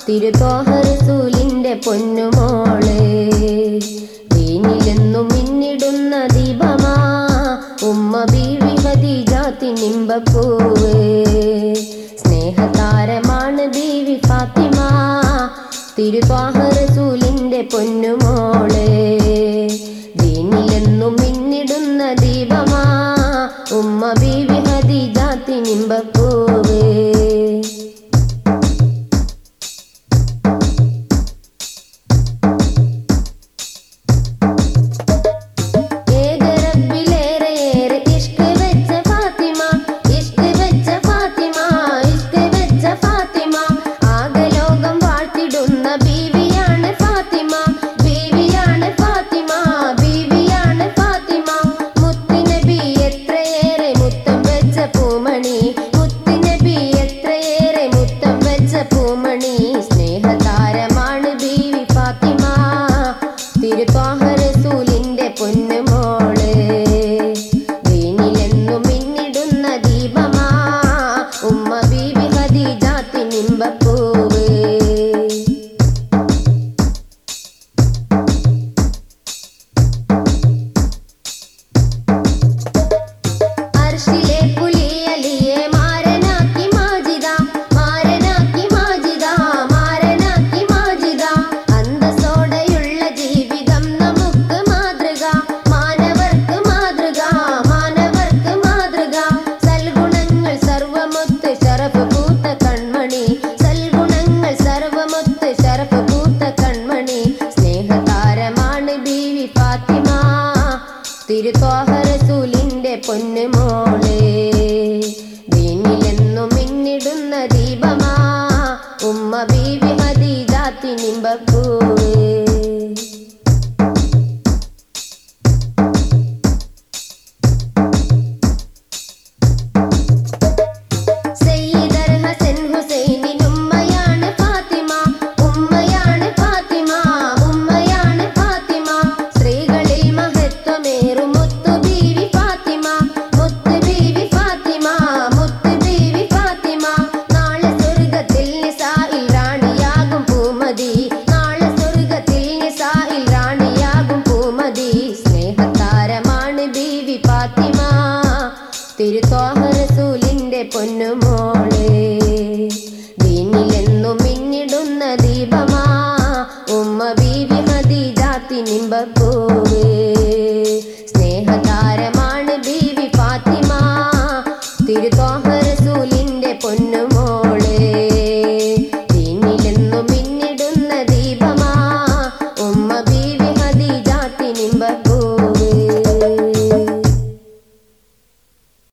തിരുത്തോഹറസൂലിന്റെ പൊന്നുമോള് ദീനിലെന്നും മിന്നിടുന്ന ദീപമാ ഉമ്മ ബീവി ഹദീജാത്തി നിമ്പപ്പൂവ് സ്നേഹതാരമാണ് ബീവി ഫാത്തിമ തിരുത്വാഹറസൂലിന്റെ പൊന്നുമോള് ദീനിലെന്നും മിന്നിടുന്ന ദീപമാ ഉമ്മ ബീവി ഹദീജാത്തി നിമ്പപ്പൂവ് ഏകറബിലേറെയേറെ ഇഷ്ക് വെച്ച ഫാത്തിമ ഇഷ്ക് വെച്ച ഫാത്തിമ ഇഷ്ക് വെച്ച ഫാത്തിമ ആകലോകം വാഴ്ത്തിടുന്ന ബീവിയാണ് ഫാത്തിമ ബീവിയാണ് ഫാത്തിമ ബീവിയാണ് ഫാത്തിമ മുത്തുനബി എത്രയേറെ മുത്തം വെച്ച പൂമണി മുത്തുനബി എത്രയേറെ മുത്തം വെച്ച പൂമണി സ്നേഹതാരമാണ് ബീവി ഫാത്തിമ തിരുത്വാഹരസൂലിന്റെ പൊന്നുമോള് ദീനിലെന്നും മിന്നിടുന്ന ദീപമാ ഉമ്മ ബീവി ഹദീജാത്തി നിമ്പപ്പൂവ് അർഷിലെ പുലിയലിയെ മാരനാക്കി മാജിദ മാരനാക്കി മാജിദ മാരനാക്കി മാജിദ അന്തസ്സോടെയുള്ള ജീവിതം നമുക്ക് മാതൃക മാനവർക്ക് മാതൃക മാനവർക്ക് മാതൃക സൽഗുണങ്ങൾ സർവമൊത്ത് ശറഫ് പൂത്ത കൺമണി സൽഗുണങ്ങൾ സർവമൊത്ത് ശറഫ് പൂത്ത കൺമണി സ്നേഹതാരമാണ് ബീവി ഫാത്തിമ തിരുത്തോഹറസൂലിന്റെ പൊന്നുമോള് ദീനിലെന്നും മിന്നിടുന്ന ദീപമാ ഉമ്മ ബീവി ഹദീജാത്തി നിമ്പപ്പൂവ് സയ്യിദർ ഹസൻ ഹുസൈനിൻ ഉമ്മയാണ് ഫാത്തിമ ഉമ്മയാണ് ഫാത്തിമ ഉമ്മയാണ് ഫാത്തിമ സ്ത്രീകളിൽ മഹത്വമേറും മുത്തു ബീവി ഫാത്തിമ മുത്തു ബീവി ഫാത്തിമ മുത്തു ബീവി ഫാത്തിമ നാളെ സ്വർഗത്തിൽ നിസായിൽ റാണിയാകും പൂമതി നാളെ സ്വർഗത്തിൽ നിസായിൽ റാണിയാകും പൂമതി സ്നേഹതാരമാണ് ബീവി ഫാത്തിമ തിരുത്തോഹറസൂലിന്റെ പൊന്നുമോള് ദീനിലെന്നും മിന്നിടുന്ന ദീപമാ ഉമ്മ ബീവി ഹദീജാത്തി നിമ്പപ്പൂവ്